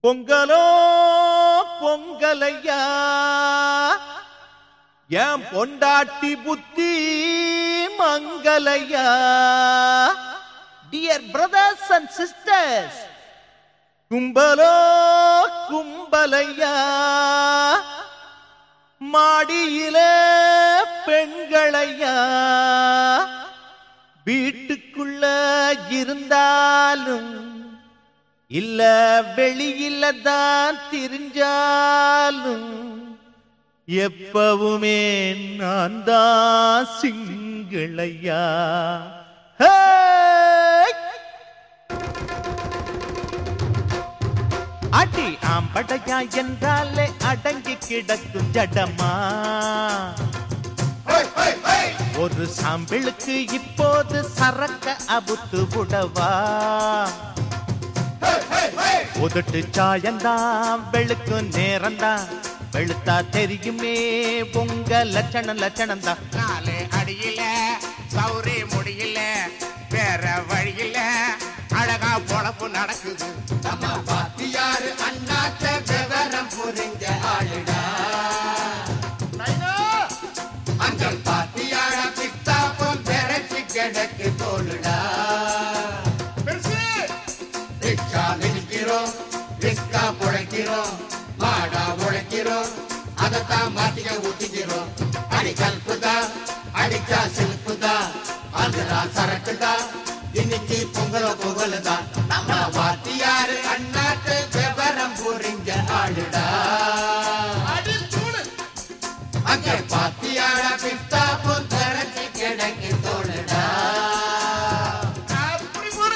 பொங்கலோ பொங்கலையா என் பொண்டாட்டி புத்தி மங்கலையா டியர் பிரதர்ஸ் அண்ட் சிஸ்டர்ஸ் கும்பலோ கும்பலையா மாடியில பெண்களையா வீட்டுக்குள்ள இருந்தாலும் இல்ல வெளியில தான் திரிஞ்சாலும் எப்பவுமே நான் தான் சிங்களையா ஹே! அடி ஆம்படையா என்றாலே அடங்கி கிடக்கும் ஜடமா ஒரு சாம்பிளுக்கு இப்போது சரக்க அபுத்து விடவா உதட்டு சாயந்தான் வெளுக்கும் நேரம்தான் வெளுத்தா தெரியுமே உங்க லட்சணம் லட்சணம் தான் நாலு அடியில சௌரி முடியல வேற வழியில அழகா பொழப்பு நடக்குது நம்ம பாத்தியாரு அண்ணாத்த விவரம் புரிஞ்ச ஆளுடா அந்த பாத்தியார பிஸ்தாப்பம் பெறச்சு கிடக்கு தோளுடா ரிக்ஷா நிற்கிறோம் ரிஸ்கா புழைக்கிறோம் மாடா உழைக்கிறோம் அதைத்தான் மாத்திக்க ஊத்திக்கிறோம் அடி கல்புதா அடிச்சா சிலுப்புதா அதுதா சரக்குதா இன்னைக்கு பொங்கல புகழுதா நம்ம வாத்தியாரு அண்ணாட்டு விவரம் புரிஞ்ச ஆளுடா அங்க பாத்தியார பிஸ்தா பொந்தரச்சு கிடக்கு தோளுடா அப்படி போடு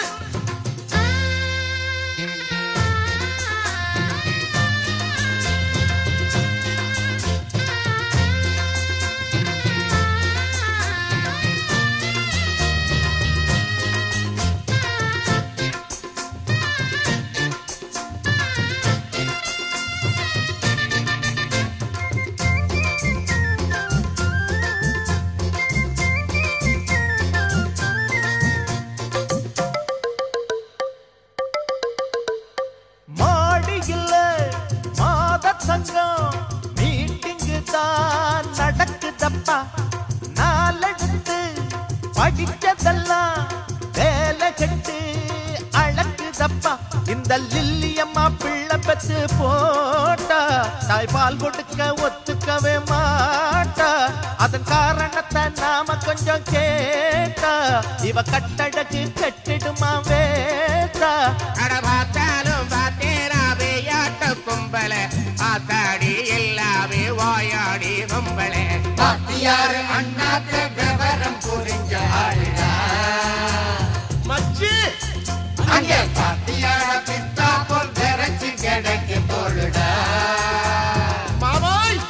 மாடியில் மாத சங்கம் மீட்டிங்கு தான் நடக்குதப்பா நாளெடுத்து படிச்சதெல்லாம் வேலை கட்டு அழகுதப்பா இந்த லில்லியம்மா பிள்ளை பெற்று போட்டா தாய்பால் கொடுக்க ஒத்துக்கவே மாட்டா அதன் காரணத்தை நாம கொஞ்சம் கேட்டா இவ கட்டடக்கு கட்டிடுமா வேட்டா அட பார்த்தாலும் பார்த்தேனாவே யாட்ட கும்பல ஆத்தாடி எல்லாமே வாயாடி கும்பல பாத்தியாரு அண்ணாத்த விவரம் புரிஞ்ச ஆளுடா மச்சி அங்க பாத்தியார பிஸ்தா போல் விரைச்சு கிடக்கு தோளுடா மாமாய்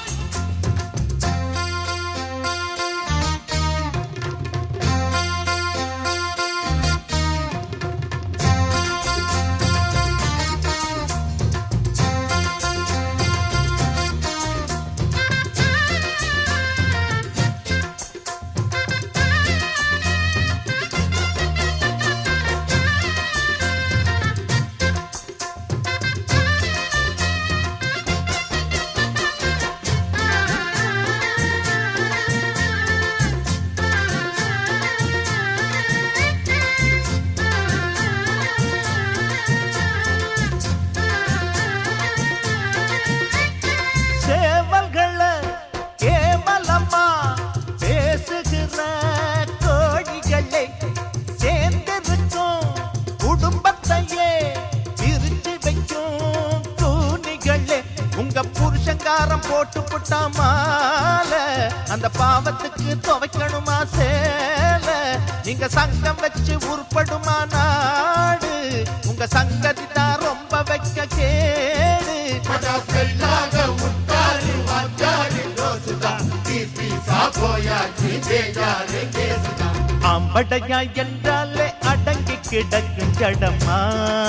சேவல்களை கேவலமா பேசுகிற கோழிகளே சேர்ந்திருக்கும் குடும்பத்தையே பிரிச்சு வைக்கும் கூனிகளே உங்க புருஷங்காரம் போட்டு புட்டா மால அந்த பாவத்துக்கு துவைக்கணுமா சேல நீங்க சங்கம் வச்சு உருப்படுமா நாடு உங்க சங்கதி தான் ரொம்ப வைக்க கேடு மதப்பெல்லாக உட்காரு வாச்சாரு ரோசுதா பீஸ் பீஸா போயாச்சு பேஜாரு கேசுதா அம்படையா என்றாலே அடங்கி கிடக்கும் ஜடமா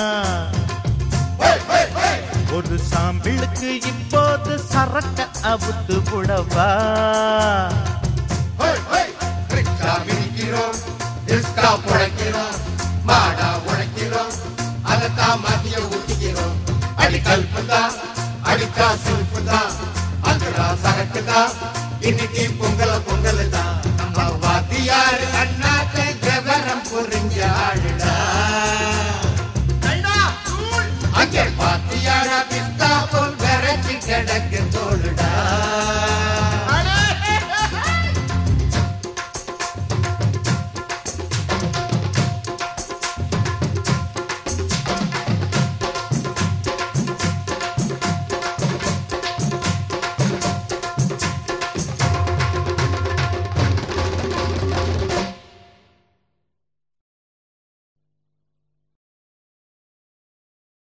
ஒரு சாம்பிளுக்கு இப்போது சரக்க அவுத்து புடவா ரிக்ஷா மிதிக்கிறோம் ரிஸ்கா புழைக்கிறோம் மாடா உழைக்கிறோம் அதைத்தான் மாத்திய ஊத்திக்கிறோம் அடி கல்புதா அடிச்சா சில்புதா அங்கடா சரக்குதா இன்னைக்கு பொங்கல பொங்கல் தான் நம்ம வாத்தியார் அண்ணாத்த விவரம் புரிஞ்ச ஆளுடா அங்கே பாத்தியாரா பிஸ்தா போல் விரைச்சு கிடக்கு தோளுடா